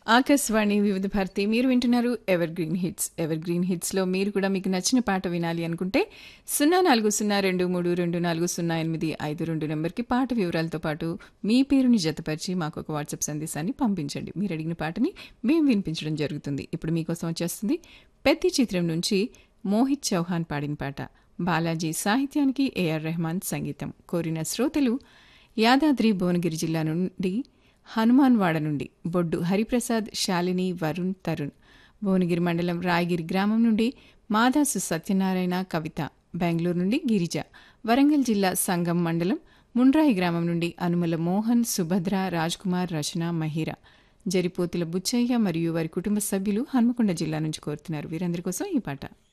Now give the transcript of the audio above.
ఆకాశవాణి వివిధ భారతి మీరు వింటున్నారు evergreen hits evergreen హిట్స్లో మీరు కూడా మీకు నచ్చిన పాట వినాలి అనుకుంటే సున్నా నాలుగు సున్నా రెండు మూడు రెండు నాలుగు సున్నా ఎనిమిది ఐదు రెండు నెంబర్కి పాట వివరాలతో పాటు మీ పేరుని జతపరిచి మాకు ఒక వాట్సాప్ సందేశాన్ని పంపించండి మీరు అడిగిన పాటని మేము వినిపించడం జరుగుతుంది ఇప్పుడు మీకోసం వచ్చేస్తుంది పెద్ద చిత్రం నుంచి మోహిత్ చౌహాన్ పాడిన పాట బాలాజీ సాహిత్యానికి ఏఆర్ రెహమాన్ సంగీతం కోరిన శ్రోతలు యాదాద్రి భువనగిరి జిల్లా నుండి హనుమాన్వాడ నుండి బొడ్డు హరిప్రసాద్ శాలిని వరుణ్ తరుణ్ భువనగిరి మండలం రాయగిరి గ్రామం నుండి మాదాసు సత్యనారాయణ కవిత బెంగళూరు నుండి గిరిజ వరంగల్ జిల్లా సంగం మండలం ముండ్రాయి గ్రామం నుండి అనుమల మోహన్ సుభద్ర రాజ్కుమార్ రచన మహిర జరిపోతుల బుచ్చయ్య మరియు వారి కుటుంబ సభ్యులు హన్మకొండ జిల్లా నుంచి కోరుతున్నారు వీరందరి కోసం ఈ పాట